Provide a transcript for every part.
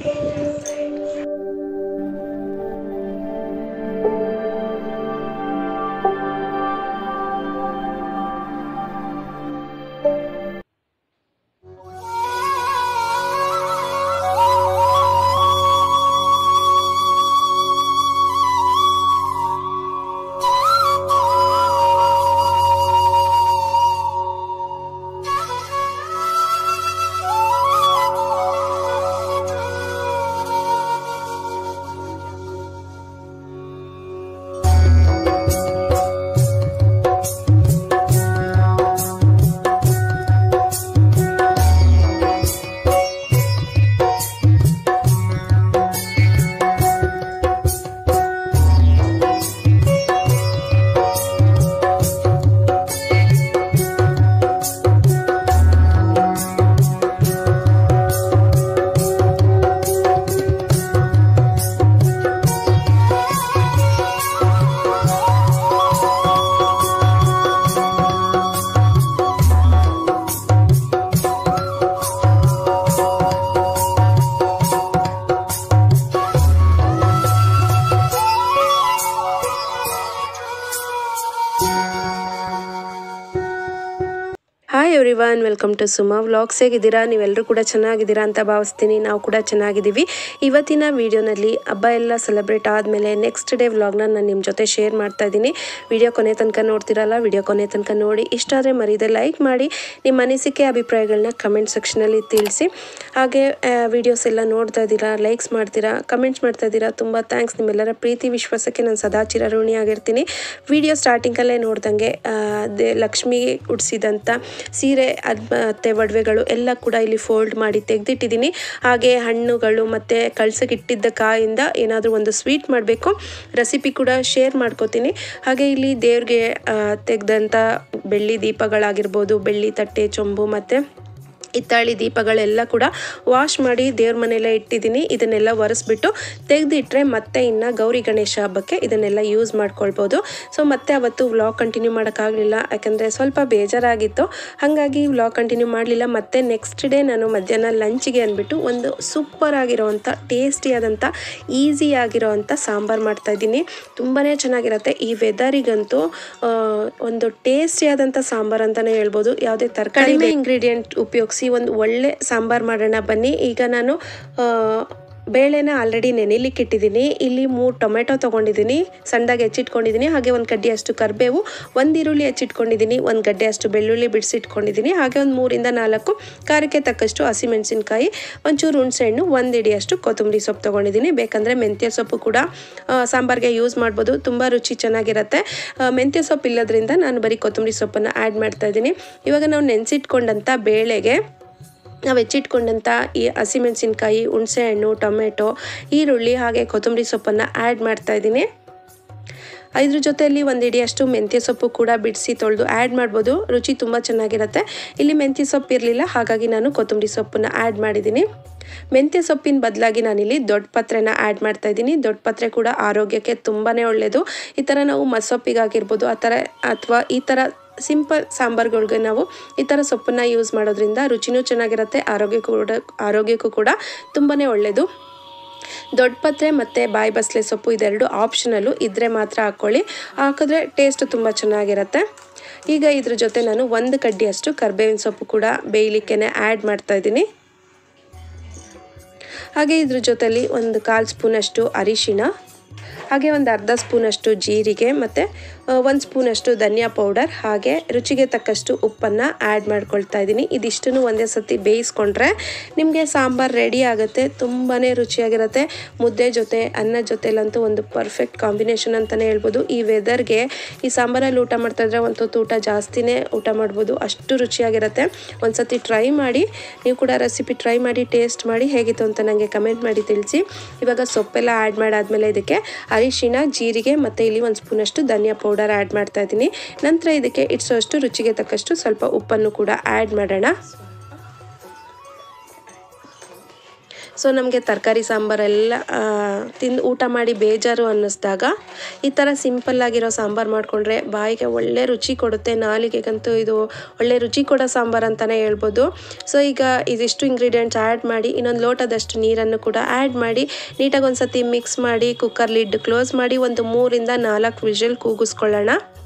Hi everyone welcome to Suma vlogs ಹೇಗಿದ್ದೀರಾ ನೀವೆಲ್ಲರೂ ಕೂಡ ಚೆನ್ನಾಗಿದ್ದೀರಾ ಅಂತ ಭಾವಿಸ್ತೀನಿ ನಾವು ಕೂಡ ಚೆನ್ನಾಗಿದ್ದೀವಿ ಇವತ್ತಿನ ವಿಡಿಯೋನಲ್ಲಿ ಹಬ್ಬ ಎಲ್ಲ ಸೆಲೆಬ್ರೇಟ್ ಆದಮೇಲೆ ನೆಕ್ಸ್ಟ್ ಡೇ ವ್ಲಾಗ್ನ ನಾನು ನಿಮ್ಮ ಜೊತೆ ಶೇರ್ ಮಾಡ್ತಾ ಇದ್ದೀನಿ ವಿಡಿಯೋ ಕೊನೆ ತನಕ ನೋಡ್ತಿರಲ್ಲ ವಿಡಿಯೋ ಕೊನೆ ತನಕ ನೋಡಿ ಇಷ್ಟ ಆದರೆ ಮರೀದೆ ಲೈಕ್ ಮಾಡಿ ನಿಮ್ಮ ಅನಿಸಿಕೆ ಅಭಿಪ್ರಾಯಗಳನ್ನ ಕಮೆಂಟ್ ಸೆಕ್ಷನಲ್ಲಿ ತಿಳಿಸಿ ಹಾಗೆ ವಿಡಿಯೋಸ್ ಎಲ್ಲ ನೋಡ್ತಾ ಇದ್ದೀರಾ ಲೈಕ್ಸ್ ಮಾಡ್ತೀರಾ ಕಮೆಂಟ್ಸ್ ಮಾಡ್ತಾ ಇದ್ದೀರಾ ತುಂಬ ಥ್ಯಾಂಕ್ಸ್ ನಿಮ್ಮೆಲ್ಲರ ಪ್ರೀತಿ ವಿಶ್ವಾಸಕ್ಕೆ ನಾನು ಸದಾ ಚಿರಋಣಿಯಾಗಿರ್ತೀನಿ ವಿಡಿಯೋ ಸ್ಟಾರ್ಟಿಂಗಲ್ಲೇ ನೋಡ್ದಂಗೆ ಆ, ದೇ ಲಕ್ಷ್ಮಿ ಉಡಿಸಿದಂಥ ಸೀರೆ ಅದ್ ಮತ್ತು ಒಡವೆಗಳು ಎಲ್ಲ ಕೂಡ ಇಲ್ಲಿ ಫೋಲ್ಡ್ ಮಾಡಿ ತೆಗೆದಿಟ್ಟಿದ್ದೀನಿ ಹಾಗೆ ಹಣ್ಣುಗಳು ಮತ್ತು ಕಳ್ಸಕ್ಕಿಟ್ಟಿದ್ದ ಕಾಯಿಂದ ಏನಾದರೂ ಒಂದು ಸ್ವೀಟ್ ಮಾಡಬೇಕು ರೆಸಿಪಿ ಕೂಡ ಶೇರ್ ಮಾಡ್ಕೋತೀನಿ ಹಾಗೆ ಇಲ್ಲಿ ದೇವ್ರಿಗೆ ತೆಗೆದಂಥ ಬೆಳ್ಳಿ ದೀಪಗಳಾಗಿರ್ಬೋದು ಬೆಳ್ಳಿ ತಟ್ಟೆ ಚೊಂಬು ಮತ್ತು ಹಿತ್ತಾಳಿ ದೀಪಗಳೆಲ್ಲ ಕೂಡ ವಾಶ್ ಮಾಡಿ ದೇವ್ರ ಮನೆಯಲ್ಲೇ ಇಟ್ಟಿದ್ದೀನಿ ಇದನ್ನೆಲ್ಲ ಒರೆಸ್ಬಿಟ್ಟು ತೆಗೆದಿಟ್ರೆ ಮತ್ತೆ ಇನ್ನು ಗೌರಿ ಗಣೇಶ ಹಬ್ಬಕ್ಕೆ ಇದನ್ನೆಲ್ಲ ಯೂಸ್ ಮಾಡ್ಕೊಳ್ಬೋದು ಸೊ ಮತ್ತೆ ಅವತ್ತು ವ್ಲಾಗ್ ಕಂಟಿನ್ಯೂ ಮಾಡೋಕ್ಕಾಗಲಿಲ್ಲ ಯಾಕಂದರೆ ಸ್ವಲ್ಪ ಬೇಜಾರಾಗಿತ್ತು ಹಾಗಾಗಿ ವ್ಲಾಗ್ ಕಂಟಿನ್ಯೂ ಮಾಡಲಿಲ್ಲ ಮತ್ತೆ ನೆಕ್ಸ್ಟ್ ಡೇ ನಾನು ಮಧ್ಯಾಹ್ನ ಲಂಚಿಗೆ ಅಂದ್ಬಿಟ್ಟು ಒಂದು ಸೂಪರ್ ಆಗಿರೋವಂಥ ಟೇಸ್ಟಿಯಾದಂಥ ಈಸಿ ಆಗಿರೋವಂಥ ಸಾಂಬಾರು ಮಾಡ್ತಾಯಿದ್ದೀನಿ ತುಂಬಾ ಚೆನ್ನಾಗಿರುತ್ತೆ ಈ ವೆದರಿಗಂತೂ ಆ, ಒಂದು ಟೇಸ್ಟಿಯಾದಂಥ ಸಾಂಬಾರು ಅಂತಲೇ ಹೇಳ್ಬೋದು ಯಾವುದೇ ತರಕಾರಿ ಕಡಿಮೆ ಇಂಗ್ರೀಡಿಯೆಂಟ್ ಉಪಯೋಗಿಸಿ ಒಂದು ಒಳ್ಳೆ ಸಾಂಬಾರು ಮಾಡೋಣ ಬನ್ನಿ ಈಗ ನಾನು ಆ, ಬೇಳೆನ ಆಲ್ರೆಡಿ ನೆನೆಲಿಕ್ಕೆ ಇಟ್ಟಿದ್ದೀನಿ ಇಲ್ಲಿ ಮೂರು ಟೊಮೆಟೊ ತೊಗೊಂಡಿದ್ದೀನಿ ಸಣ್ಣದಾಗಿ ಹೆಚ್ಚಿಟ್ಕೊಂಡಿದ್ದೀನಿ ಹಾಗೆ ಒಂದು ಕಡ್ಡಿ ಅಷ್ಟು ಕರಿಬೇವು ಒಂದು ಈರುಳ್ಳಿ ಹೆಚ್ಚಿಟ್ಕೊಂಡಿದ್ದೀನಿ ಒಂದು ಗಡ್ಡೆ ಅಷ್ಟು ಬೆಳ್ಳುಳ್ಳಿ ಬಿಡಿಸಿಟ್ಕೊಂಡಿದ್ದೀನಿ ಹಾಗೆ ಒಂದು ಮೂರಿಂದ ನಾಲ್ಕು ಖಾರಕ್ಕೆ ತಕ್ಕಷ್ಟು ಹಸಿಮೆಣಸಿನ್ಕಾಯಿ ಒಂಚೂರು ಹುಣಸೆಹಣ್ಣು ಒಂದು ಇಡಿಯಷ್ಟು ಕೊತ್ತಂಬರಿ ಸೊಪ್ಪು ತೊಗೊಂಡಿದ್ದೀನಿ ಬೇಕಂದರೆ ಮೆಂತ್ಯ ಸೊಪ್ಪು ಕೂಡ ಆ, ಸಾಂಬಾರ್ಗೆ ಯೂಸ್ ಮಾಡ್ಬೋದು ತುಂಬ ರುಚಿ ಚೆನ್ನಾಗಿರುತ್ತೆ ಆ, ಮೆಂತ್ಯ ಸೊಪ್ಪು ಇಲ್ಲದ್ರಿಂದ ನಾನು ಬರೀ ಕೊತ್ತಂಬರಿ ಸೊಪ್ಪನ್ನು ಆ್ಯಡ್ ಮಾಡ್ತಾ ಇದ್ದೀನಿ ಇವಾಗ ನಾವು ನೆನೆಸಿಟ್ಕೊಂಡಂಥ ಬೇಳೆಗೆ ನಾವು ಹೆಚ್ಚಿಟ್ಕೊಂಡಂಥ ಈ ಹಸಿಮೆಣಸಿನ್ಕಾಯಿ ಹುಣಸೆಹಣ್ಣು ಟೊಮೆಟೊ ಈರುಳ್ಳಿ ಹಾಗೆ ಕೊತ್ತಂಬರಿ ಸೊಪ್ಪನ್ನು ಆ್ಯಡ್ ಮಾಡ್ತಾ ಇದ್ದೀನಿ ಇದ್ರ ಜೊತೆಯಲ್ಲಿ ಒಂದು ಇಡಿಯಷ್ಟು ಮೆಂತ್ಯ ಸೊಪ್ಪು ಕೂಡ ಬಿಡಿಸಿ ತೊಳೆದು ಆ್ಯಡ್ ಮಾಡ್ಬೋದು ರುಚಿ ತುಂಬ ಚೆನ್ನಾಗಿರುತ್ತೆ ಇಲ್ಲಿ ಮೆಂತ್ಯ ಸೊಪ್ಪು ಇರಲಿಲ್ಲ ಹಾಗಾಗಿ ನಾನು ಕೊತ್ತಂಬರಿ ಸೊಪ್ಪನ್ನು ಆ್ಯಡ್ ಮಾಡಿದ್ದೀನಿ ಮೆಂತ್ಯ ಸೊಪ್ಪಿನ ಬದಲಾಗಿ ನಾನಿಲ್ಲಿ ದೊಡ್ಡ ಪತ್ರೆನ ಆ್ಯಡ್ ಮಾಡ್ತಾ ಇದ್ದೀನಿ ದೊಡ್ಡ ಪತ್ರೆ ಕೂಡ ಆರೋಗ್ಯಕ್ಕೆ ತುಂಬಾ ಒಳ್ಳೆಯದು ಈ ಥರ ನಾವು ಮಸೊಪ್ಪಿಗಾಗಿರ್ಬೋದು ಆ ಥರ ಅಥವಾ ಈ ಥರ ಸಿಂಪಲ್ ಸಾಂಬಾರುಗಳ್ಗೆ ನಾವು ಈ ಥರ ಸೊಪ್ಪನ್ನು ಯೂಸ್ ಮಾಡೋದ್ರಿಂದ ರುಚಿನೂ ಚೆನ್ನಾಗಿರುತ್ತೆ ಆರೋಗ್ಯಕ್ಕೂ ಕೂಡ ಆರೋಗ್ಯಕ್ಕೂ ಕೂಡ ತುಂಬಾ ಒಳ್ಳೆಯದು ದೊಡ್ಡ ಪತ್ರೆ ಮತ್ತು ಬಾಯಿ ಬಸಳೆ ಸೊಪ್ಪು ಇದೆರಡು ಆಪ್ಷನಲ್ಲು ಇದ್ದರೆ ಮಾತ್ರ ಹಾಕ್ಕೊಳ್ಳಿ ಹಾಕಿದ್ರೆ ಟೇಸ್ಟ್ ತುಂಬ ಚೆನ್ನಾಗಿರುತ್ತೆ ಈಗ ಇದ್ರ ಜೊತೆ ನಾನು ಒಂದು ಕಡ್ಡಿಯಷ್ಟು ಕರ್ಬೇವಿನ ಸೊಪ್ಪು ಕೂಡ ಬೇಯಲಿಕ್ಕೆ ಆ್ಯಡ್ ಮಾಡ್ತಾ ಇದ್ದೀನಿ ಹಾಗೆ ಇದ್ರ ಜೊತೆಲಿ ಒಂದು ಕಾಲು ಸ್ಪೂನಷ್ಟು ಅರಿಶಿಣ ಹಾಗೆ ಒಂದು ಅರ್ಧ ಸ್ಪೂನಷ್ಟು ಜೀರಿಗೆ ಮತ್ತು ಒಂದು ಸ್ಪೂನಷ್ಟು ಧನಿಯಾ ಪೌಡರ್ ಹಾಗೆ ರುಚಿಗೆ ತಕ್ಕಷ್ಟು ಉಪ್ಪನ್ನು ಆ್ಯಡ್ ಮಾಡ್ಕೊಳ್ತಾ ಇದ್ದೀನಿ ಇದಿಷ್ಟನ್ನು ಒಂದೇ ಸತಿ ಬೇಯಿಸ್ಕೊಂಡ್ರೆ ನಿಮಗೆ ಸಾಂಬಾರು ರೆಡಿ ಆಗುತ್ತೆ ತುಂಬಾ ರುಚಿಯಾಗಿರುತ್ತೆ ಮುದ್ದೆ ಜೊತೆ ಅನ್ನ ಜೊತೆಲಂತೂ ಒಂದು ಪರ್ಫೆಕ್ಟ್ ಕಾಂಬಿನೇಷನ್ ಅಂತಲೇ ಹೇಳ್ಬೋದು ಈ ವೆದರ್ಗೆ ಈ ಸಾಂಬಾರಲ್ಲಿ ಊಟ ಮಾಡ್ತಾ ಇದ್ರೆ ಒಂದು ಹೊತ್ತು ಊಟ ಜಾಸ್ತಿನೇ ಊಟ ಮಾಡ್ಬೋದು ಅಷ್ಟು ರುಚಿಯಾಗಿರುತ್ತೆ ಒಂದು ಸತಿ ಟ್ರೈ ಮಾಡಿ ನೀವು ಕೂಡ ರೆಸಿಪಿ ಟ್ರೈ ಮಾಡಿ ಟೇಸ್ಟ್ ಮಾಡಿ ಹೇಗಿತ್ತು ಅಂತ ನನಗೆ ಕಮೆಂಟ್ ಮಾಡಿ ತಿಳಿಸಿ ಇವಾಗ ಸೊಪ್ಪೆಲ್ಲ ಆ್ಯಡ್ ಮಾಡಾದ್ಮೇಲೆ ಇದಕ್ಕೆ ಅರಿಶಿಣ ಜೀರಿಗೆ ಮತ್ತು ಇಲ್ಲಿ ಒಂದು ಸ್ಪೂನಷ್ಟು ಧನಿಯಾ ಪೌಡರ್ ಆ್ಯಡ್ ಮಾಡ್ತಾ ಇದ್ದೀನಿ ನಂತರ ಇದಕ್ಕೆ ಇಡ್ಸೋಷ್ಟು ರುಚಿಗೆ ತಕ್ಕಷ್ಟು ಸ್ವಲ್ಪ ಉಪ್ಪನ್ನು ಕೂಡ ಆ್ಯಡ್ ಮಾಡೋಣ ಸೊ ನಮಗೆ ತರಕಾರಿ ಸಾಂಬಾರೆಲ್ಲ ಆ, ತಿಂದು ಊಟ ಮಾಡಿ ಬೇಜಾರು ಅನ್ನಿಸ್ದಾಗ ಈ ಥರ ಸಿಂಪಲ್ಲಾಗಿರೋ ಸಾಂಬಾರು ಮಾಡಿಕೊಂಡ್ರೆ ಬಾಯಿಗೆ ಒಳ್ಳೆ ರುಚಿ ಕೊಡುತ್ತೆ ನಾಲಿಗೆಗಂತೂ ಇದು ಒಳ್ಳೆ ರುಚಿ ಕೊಡೋ ಸಾಂಬಾರು ಅಂತಲೇ ಹೇಳ್ಬೋದು ಸೊ ಈಗ ಇದಿಷ್ಟು ಇಂಗ್ರೀಡಿಯೆಂಟ್ಸ್ ಆ್ಯಡ್ ಮಾಡಿ ಇನ್ನೊಂದು ಲೋಟದಷ್ಟು ನೀರನ್ನು ಕೂಡ ಆ್ಯಡ್ ಮಾಡಿ ನೀಟಾಗಿ ಒಂದು ಸತಿ ಮಿಕ್ಸ್ ಮಾಡಿ ಕುಕ್ಕರ್ ಲಿಡ್ ಕ್ಲೋಸ್ ಮಾಡಿ ಒಂದು ಮೂರಿಂದ ನಾಲ್ಕು ವಿಷಲ್ ಕೂಗಿಸ್ಕೊಳ್ಳೋಣ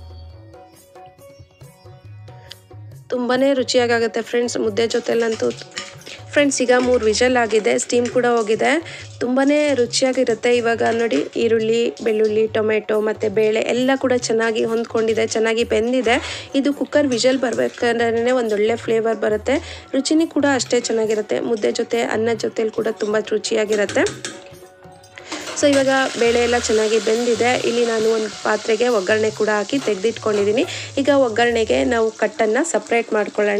ತುಂಬಾ ರುಚಿಯಾಗುತ್ತೆ ಫ್ರೆಂಡ್ಸ್ ಮುದ್ದೆ ಜೊತೆಲಂತೂ ಫ್ರೆಂಡ್ಸ್ ಈಗ ಮೂರು ವಿಷಲ್ ಆಗಿದೆ ಸ್ಟೀಮ್ ಕೂಡ ಹೋಗಿದೆ ತುಂಬಾ ರುಚಿಯಾಗಿರುತ್ತೆ ಇವಾಗ ನೋಡಿ ಈರುಳ್ಳಿ ಬೆಳ್ಳುಳ್ಳಿ ಟೊಮೆಟೊ ಮತ್ತು ಬೇಳೆ ಎಲ್ಲ ಕೂಡ ಚೆನ್ನಾಗಿ ಹೊಂದ್ಕೊಂಡಿದೆ ಚೆನ್ನಾಗಿ ಬೆಂದಿದೆ ಇದು ಕುಕ್ಕರ್ ವಿಷಲ್ ಬರಬೇಕಂದ್ರೆ ಒಂದೊಳ್ಳೆ ಫ್ಲೇವರ್ ಬರುತ್ತೆ ರುಚಿನೂ ಕೂಡ ಅಷ್ಟೇ ಚೆನ್ನಾಗಿರುತ್ತೆ ಮುದ್ದೆ ಜೊತೆ ಅನ್ನ ಜೊತೆಲಿ ಕೂಡ ತುಂಬ ರುಚಿಯಾಗಿರುತ್ತೆ ಸೊ ಇವಾಗ ಬೇಳೆ ಎಲ್ಲ ಚೆನ್ನಾಗಿ ಬೆಂದಿದೆ ಇಲ್ಲಿ ನಾನು ಒಂದು ಪಾತ್ರೆಗೆ ಒಗ್ಗರಣೆ ಕೂಡ ಹಾಕಿ ತೆಗೆದಿಟ್ಕೊಂಡಿದ್ದೀನಿ ಈಗ ಒಗ್ಗರಣೆಗೆ ನಾವು ಕಟ್ಟನ್ನು ಸಪ್ರೇಟ್ ಮಾಡ್ಕೊಳ್ಳೋಣ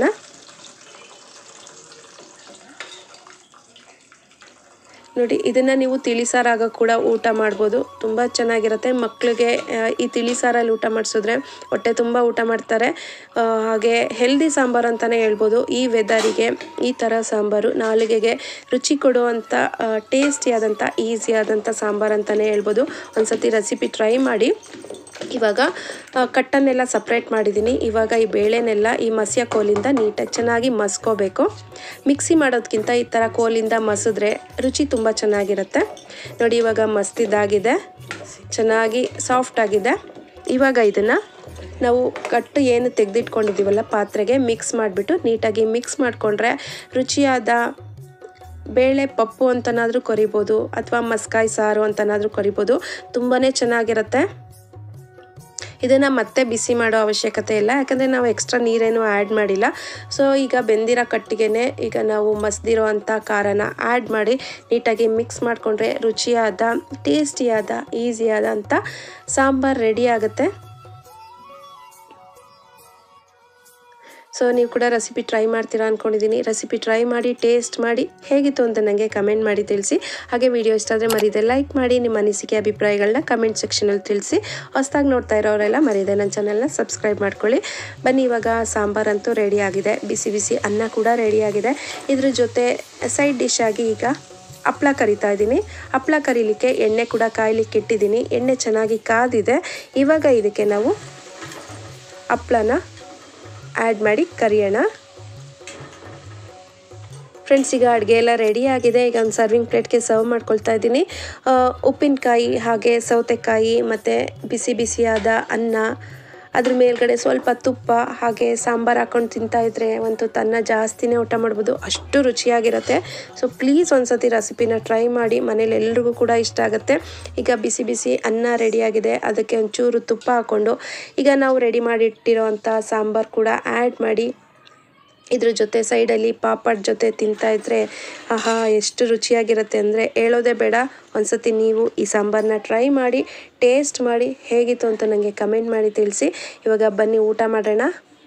ನೋಡಿ ಇದನ್ನು ನೀವು ತಿಳಿಸಾರಾಗ ಕೂಡ ಊಟ ಮಾಡ್ಬೋದು ತುಂಬ ಚೆನ್ನಾಗಿರುತ್ತೆ ಮಕ್ಕಳಿಗೆ ಆ, ಈ ತಿಳಿಸಾರಲ್ಲಿ ಊಟ ಮಾಡಿಸಿದ್ರೆ ಹೊಟ್ಟೆ ತುಂಬ ಊಟ ಮಾಡ್ತಾರೆ ಆ, ಹಾಗೆ ಹೆಲ್ದಿ ಸಾಂಬಾರು ಅಂತಲೇ ಹೇಳ್ಬೋದು ಈ ವೆದರಿಗೆ ಈ ಥರ ಸಾಂಬಾರು ನಾಲಿಗೆಗೆ ರುಚಿ ಕೊಡುವಂಥ ಟೇಸ್ಟಿಯಾದಂಥ ಈಸಿಯಾದಂಥ ಸಾಂಬಾರು ಅಂತಲೇ ಹೇಳ್ಬೋದು ಒಂದ್ಸತಿ ರೆಸಿಪಿ ಟ್ರೈ ಮಾಡಿ ಇವಾಗ ಆ, ಕಟ್ಟನ್ನೆಲ್ಲ ಸಪ್ರೇಟ್ ಮಾಡಿದ್ದೀನಿ ಇವಾಗ ಈ ಬೇಳೆನೆಲ್ಲ ಈ ಮಸಿಯ ಕೋಲಿಂದ ನೀಟಾಗಿ ಚೆನ್ನಾಗಿ ಮಸ್ಕೋಬೇಕು ಮಿಕ್ಸಿ ಮಾಡೋದಕ್ಕಿಂತ ಈ ಥರ ಕೋಲಿಂದ ಮಸಿದ್ರೆ ರುಚಿ ತುಂಬ ಚೆನ್ನಾಗಿರುತ್ತೆ ನೋಡಿ ಇವಾಗ ಮಸ್ತಿದ್ದಾಗಿದೆ ಚೆನ್ನಾಗಿ ಸಾಫ್ಟ್ ಆಗಿದೆ ಇವಾಗ ಇದನ್ನು ನಾವು ಕಟ್ಟು ಏನು ತೆಗೆದಿಟ್ಕೊಂಡಿದ್ದೀವಲ್ಲ ಪಾತ್ರೆಗೆ ಮಿಕ್ಸ್ ಮಾಡಿಬಿಟ್ಟು ನೀಟಾಗಿ ಮಿಕ್ಸ್ ಮಾಡಿಕೊಂಡ್ರೆ ರುಚಿಯಾದ ಬೇಳೆ ಪಪ್ಪು ಅಂತನಾದರೂ ಕರಿಬೋದು ಅಥವಾ ಮಸ್ಕಾಯಿ ಸಾರು ಅಂತನಾದರೂ ಕರಿಬೋದು ತುಂಬಾ ಚೆನ್ನಾಗಿರುತ್ತೆ ಇದನ್ನು ಮತ್ತೆ ಬಿಸಿ ಮಾಡೋ ಅವಶ್ಯಕತೆ ಇಲ್ಲ ಯಾಕಂದರೆ ನಾವು ಎಕ್ಸ್ಟ್ರಾ ನೀರೇನು ಆ್ಯಡ್ ಮಾಡಿಲ್ಲ ಸೊ ಈಗ ಬೆಂದಿರೋ ಕಟ್ಟಿಗೆನೆ ಈಗ ನಾವು ಮಸ್ದಿರೋ ಅಂಥ ಖಾರನ ಆ್ಯಡ್ ಮಾಡಿ ನೀಟಾಗಿ ಮಿಕ್ಸ್ ಮಾಡಿಕೊಂಡ್ರೆ ರುಚಿಯಾದ ಟೇಸ್ಟಿಯಾದ ಈಸಿಯಾದ ಅಂತ ಸಾಂಬಾರು ರೆಡಿ ಆಗುತ್ತೆ ಸೊ ನೀವು ಕೂಡ ರೆಸಿಪಿ ಟ್ರೈ ಮಾಡ್ತೀರಾ ಅಂದ್ಕೊಂಡಿದ್ದೀನಿ ರೆಸಿಪಿ ಟ್ರೈ ಮಾಡಿ ಟೇಸ್ಟ್ ಮಾಡಿ ಹೇಗಿತ್ತು ಅಂತ ನನಗೆ ಕಮೆಂಟ್ ಮಾಡಿ ತಿಳಿಸಿ ಹಾಗೆ ವಿಡಿಯೋ ಇಷ್ಟ ಆದರೆ ಮರೀದೆ ಲೈಕ್ ಮಾಡಿ ನಿಮ್ಮ ಅನಿಸಿಕೆ ಅಭಿಪ್ರಾಯಗಳನ್ನ ಕಮೆಂಟ್ ಸೆಕ್ಷನಲ್ಲಿ ತಿಳಿಸಿ ಹೊಸ್ದಾಗಿ ನೋಡ್ತಾ ಇರೋರೆಲ್ಲ ಮರೀದೆ ನನ್ನ ಚಾನಲ್ನ ಸಬ್ಸ್ಕ್ರೈಬ್ ಮಾಡ್ಕೊಳ್ಳಿ ಬನ್ನಿ ಇವಾಗ ಸಾಂಬಾರಂತೂ ರೆಡಿ ಆಗಿದೆ ಬಿಸಿ ಬಿಸಿ ಅನ್ನ ಕೂಡ ರೆಡಿ ಆಗಿದೆ ಇದ್ರ ಜೊತೆ ಸೈಡ್ ಡಿಶ್ ಆಗಿ ಈಗ ಹಪ್ಳ ಕರಿತಾ ಇದ್ದೀನಿ ಹಪ್ಳ ಕರೀಲಿಕ್ಕೆ ಎಣ್ಣೆ ಕೂಡ ಕಾಯ್ಲಿಕ್ಕೆ ಇಟ್ಟಿದ್ದೀನಿ ಎಣ್ಣೆ ಚೆನ್ನಾಗಿ ಕಾದಿದೆ ಇವಾಗ ಇದಕ್ಕೆ ನಾವು ಹಪ್ಳನ ಆ್ಯಡ್ ಮಾಡಿ ಕರಿಯೋಣ ಫ್ರೆಂಡ್ಸ್ ಈಗ ಅಡುಗೆ ಎಲ್ಲ ರೆಡಿ ಆಗಿದೆ ಈಗ ಒಂದು ಸರ್ವಿಂಗ್ ಪ್ಲೇಟ್ಗೆ ಸರ್ವ್ ಮಾಡ್ಕೊಳ್ತಾ ಇದ್ದೀನಿ ಆ, ಉಪ್ಪಿನಕಾಯಿ ಹಾಗೆ ಸೌತೆಕಾಯಿ ಮತ್ತು ಬಿಸಿ ಬಿಸಿಯಾದ ಅನ್ನ ಅದ್ರ ಮೇಲ್ಗಡೆ ಸ್ವಲ್ಪ ತುಪ್ಪ ಹಾಗೆ ಸಾಂಬಾರು ಹಾಕೊಂಡು ತಿಂತಾ ಇದ್ರೆ ಒಂದು ತನ್ನ ಜಾಸ್ತಿನೇ ಊಟ ಮಾಡ್ಬೋದು ಅಷ್ಟು ರುಚಿಯಾಗಿರುತ್ತೆ ಸೊ ಪ್ಲೀಸ್ ಒಂದ್ಸತಿ ರೆಸಿಪಿನ ಟ್ರೈ ಮಾಡಿ ಮನೇಲಿ ಎಲ್ರಿಗೂ ಕೂಡ ಇಷ್ಟ ಆಗುತ್ತೆ ಈಗ ಬಿಸಿ ಬಿಸಿ ಅನ್ನ ರೆಡಿಯಾಗಿದೆ ಅದಕ್ಕೆ ಒಂಚೂರು ತುಪ್ಪ ಹಾಕ್ಕೊಂಡು ಈಗ ನಾವು ರೆಡಿ ಮಾಡಿಟ್ಟಿರೋ ಅಂಥ ಸಾಂಬಾರು ಕೂಡ ಆ್ಯಡ್ ಮಾಡಿ ಇದ್ರ ಜೊತೆ ಸೈಡಲ್ಲಿ ಪಾಪಡ್ ಜೊತೆ ತಿಂತಾ ಇದ್ರೆ ಆಹಾ ಎಷ್ಟು ರುಚಿಯಾಗಿರುತ್ತೆ ಅಂದರೆ ಹೇಳೋದೇ ಬೇಡ ಒಂದ್ಸತಿ ನೀವು ಈ ಸಾಂಬಾರನ್ನ ಟ್ರೈ ಮಾಡಿ ಟೇಸ್ಟ್ ಮಾಡಿ ಹೇಗಿತ್ತು ಅಂತ ನನಗೆ ಕಮೆಂಟ್ ಮಾಡಿ ತಿಳಿಸಿ ಇವಾಗ ಬನ್ನಿ ಊಟ ಮಾಡೋಣ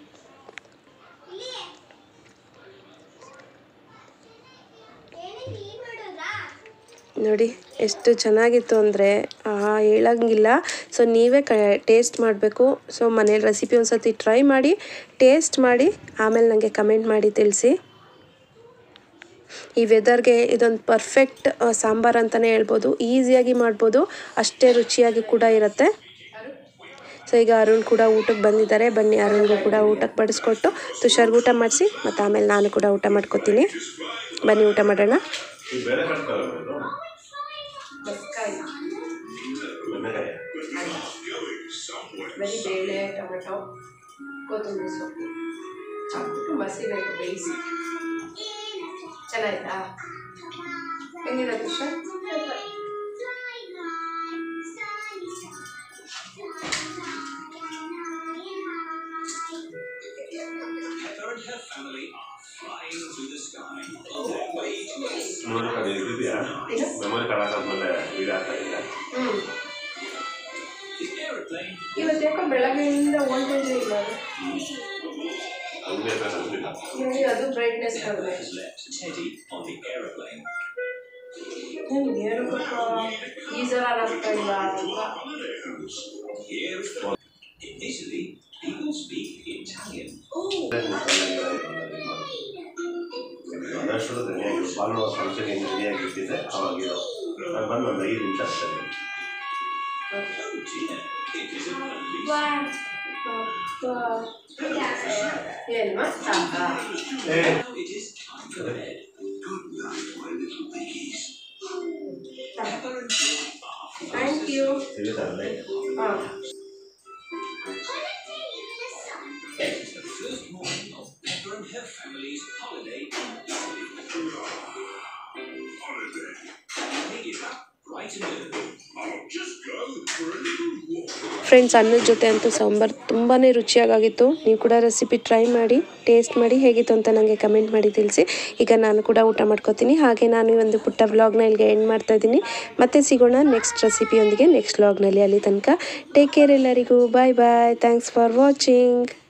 ನೋಡಿ ಎಷ್ಟು ಚೆನ್ನಾಗಿತ್ತು ಅಂದರೆ ಹೇಳಂಗಿಲ್ಲ ಸೊ ನೀವೇ ಕ ಟೇಸ್ಟ್ ಮಾಡಬೇಕು ಸೊ ಮನೇಲಿ ರೆಸಿಪಿ ಒಂದ್ಸತಿ ಟ್ರೈ ಮಾಡಿ ಟೇಸ್ಟ್ ಮಾಡಿ ಆಮೇಲೆ ನನಗೆ ಕಮೆಂಟ್ ಮಾಡಿ ತಿಳಿಸಿ ಈ ವೆದರ್ಗೆ ಇದೊಂದು ಪರ್ಫೆಕ್ಟ್ ಸಾಂಬಾರು ಅಂತಲೇ ಹೇಳ್ಬೋದು ಈಸಿಯಾಗಿ ಮಾಡ್ಬೋದು ಅಷ್ಟೇ ರುಚಿಯಾಗಿ ಕೂಡ ಇರುತ್ತೆ ಸೊ ಈಗ ಅರುಣ್ ಕೂಡ ಊಟಕ್ಕೆ ಬಂದಿದ್ದಾರೆ ಬನ್ನಿ ಅರುಣ್ಗೂ ಕೂಡ ಊಟಕ್ಕೆ ಬಡಿಸ್ಕೊಟ್ಟು ತುಷಾರ್ಗೆ ಊಟ ಮಾಡಿಸಿ ಮತ್ತು ಆಮೇಲೆ ನಾನು ಕೂಡ ಊಟ ಮಾಡ್ಕೊತೀನಿ ಬನ್ನಿ ಊಟ ಮಾಡೋಣ ಈ ಬೇರೆ ಕಟ್ತಾರೆ ಇದು ಬೆಂಡೆಕಾಯಿ ಬರೀ ಬೇಳೆ ಟೊಮೆಟೊ ಕೊತ್ತಂಬರಿ ಸೊಪ್ಪು ಹಾಕ್ಬಿಟ್ಟು ಮಸಿಬೇಕು ಬೇಯಿಸಿ ಚೆನ್ನಾಯ್ತಾ ಹೆಂಗಿದೆ ತುಷಾರ್ ಮೆಮೊರಿ ಕಾರ್ಡ್ ಇದ್ದಿದ್ಯಾ ಮೆಮೊರಿ ಕಾರ್ಡ್ ಹಾಕಾದ್ಮೇಲೆ ವೀಡಿಯೋ ಹಾಕ್ತಾ ಇದ್ದೆ ಹ್ಞೂ ಇವತ್ತು ಯಾಕೋ ಬೆಳಗ್ಗೆಯಿಂದ ವೋಲ್ಟೇಜೇ ಇಲ್ಲ ಅದು. ಹಂಗೆ ಅಂತ ಅನ್ಸಿಲ್ಲ ನೋಡಿ ಅದು ಬ್ರೈಟ್ನೆಸ್ ಕಡಿಮೆ ನಿಮ್ಗೆ ಹೇಳ್ಬೇಕು ಗೀಸರ್ ಆಗ್ತಾ ಇಲ್ಲ ಅಂತ ಅದಷ್ಟು ರೆಡಿ ಆಗಿದ್ದು ಭಾನುವಾರ ಫಂಕ್ಷನ್ಗೆ ರೆಡಿ ಆಗಿರ್ತಿದ್ದೆ ಅವಾಗಿರೋ ನಾನು ಬಂದು ಒಂದು ಐದು ನಿಮಿಷ ಆಗ್ತದೆ ಏನು ಸಾಕಾ ಥ್ಯಾಂಕ್ ಯು ಸಿಗುತ್ತಲ್ಲ ಹಾಂ ಫ್ರೆಂಡ್ಸ್ ಅನ್ನದ ಜೊತೆ ಅಂತೂ ಸಾಂಬಾರು ತುಂಬಾ ರುಚಿಯಾಗಿತ್ತು ನೀವು ಕೂಡ ರೆಸಿಪಿ ಟ್ರೈ ಮಾಡಿ ಟೇಸ್ಟ್ ಮಾಡಿ ಹೇಗಿತ್ತು ಅಂತ ನನಗೆ ಕಮೆಂಟ್ ಮಾಡಿ ತಿಳಿಸಿ ಈಗ ನಾನು ಕೂಡ ಊಟ ಮಾಡ್ಕೋತೀನಿ ಹಾಗೆ ನಾನು ಈ ಒಂದು ಪುಟ್ಟ ವ್ಲಾಗ್ನ ಇಲ್ಲಿಗೆ ಎಂಡ್ ಮಾಡ್ತಾ ಇದ್ದೀನಿ ಮತ್ತೆ ಸಿಗೋಣ ನೆಕ್ಸ್ಟ್ ರೆಸಿಪಿಯೊಂದಿಗೆ ನೆಕ್ಸ್ಟ್ ವ್ಲಾಗ್ನಲ್ಲಿ ಅಲ್ಲಿ ತನಕ ಟೇಕ್ ಕೇರ್ ಎಲ್ಲರಿಗೂ bye bye thanks for watching